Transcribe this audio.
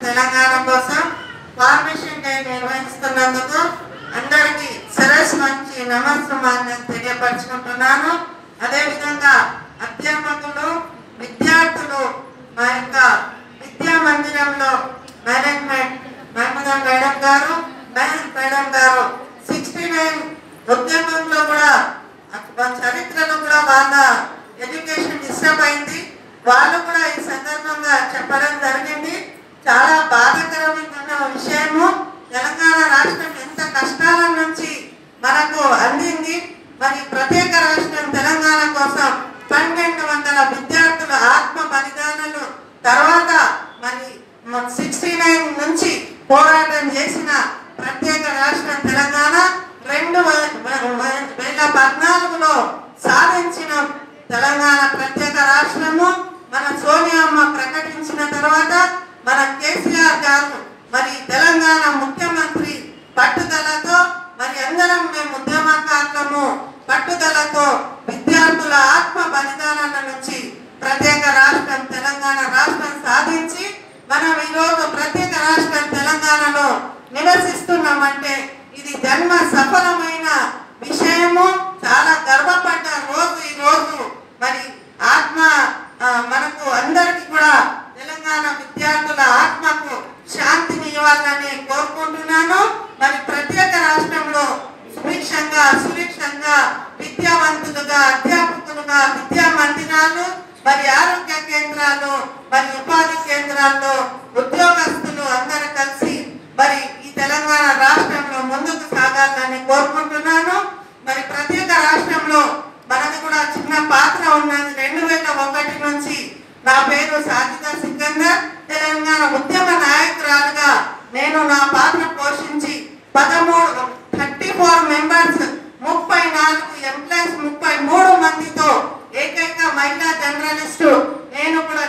తెలంగాణ కోసం formation day నిర్వహిస్తున్నందుకు అందరికీ సరస్ మంచి నమస్కారాన్ని తెలియపరచుకుంటున్నాను అదేవిధంగా అధ్యాపకులు విద్యార్థులు మా యొక్క విద్యా మందిరంలో management Mahmooda madam garu Mahesh madam garu sixty nine ఉద్యమంలో కూడా వాళ్ళ చరిత్రలో కూడా వాళ్ళ ఎడ్యుకేషన్ డిస్టర్బ్ అయింది వాళ్ళు కూడా ఈ సందర్భంగా చెప్పడం జరిగింది చాలా బాధాకరమైన విషయము తెలంగాణ రాష్ట్రం ఎంత కష్టాల నుంచి మనకు అందింది మరి ప్రత్యేక రాష్ట్రం తెలంగాణ కోసం పన్నెండు వందల విద్యార్థుల ఆత్మ బలిదానాలు తర్వాత మరి సిక్స్టీ నైన్ నుంచి పోరాటం చేసిన ప్రత్యేక రాష్ట్రం తెలంగాణ రెండు వే- వే- వేల పద్నాలుగులో సాధించిన తెలంగాణ ప్రత్యేక రాష్ట్రము మన సోనియమ్మ ప్రకటించిన తర్వాత మన కేసీఆర్ గారు మరి తెలంగాణ ముఖ్యమంత్రి పట్టుదలతో మరి అందరం మేము ఉద్యమకారులము పట్టుదలతో విద్యార్థుల ఆత్మ బలిదానాల నుంచి ప్రత్యేక రాష్ట్రం తెలంగాణ రాష్ట్రం సాధించి మనం ఈరోజు ప్రత్యేక రాష్ట్రం తెలంగాణలో నివసిస్తున్నామంటే ఇది జన్మ సఫలమైన విషయము చాలా గర్వపడ్డ రోజు ఈ రోజు మరి ఆత్మ ఆ, మనకు అందరికి కూడా తెలంగాణ విద్యార్థుల ఆత్మకు శాంతిని ఇవ్వాలని కోరుకుంటున్నాను మరి ప్రత్యేక రాష్ట్రంలో సుభిక్షంగా సుభిక్షంగా విద్యావంతులుగా అధ్యాపకులుగా విద్యా మందిరాలు మరి ఆరోగ్య కేంద్రాలు మరి ఉపాధి కేంద్రాల్లో ఉద్యోగస్తులు అందరూ కలిసి మరి ఈ తెలంగాణ రాష్ట్రంలో ముందుకు సాగాలని కోరుకుంటున్నాను మరి ప్రత్యేక రాష్ట్రంలో మనది కూడా చిన్న పాత్ర ఉన్నది రెండు వేల ఒకటి నుంచి నా పేరు సాజిదా సికందర్ తెలంగాణ ఉద్యమ నాయకురాలుగా నేను నా పాత్ర పోషించి పదమూడు థర్టీ ఫోర్ మెంబర్స్ ముప్పై నాలుగు ఎంప్లాయీస్ ముప్పై మూడు మందితో ఏకైక మహిళా జర్నలిస్టు నేను కూడా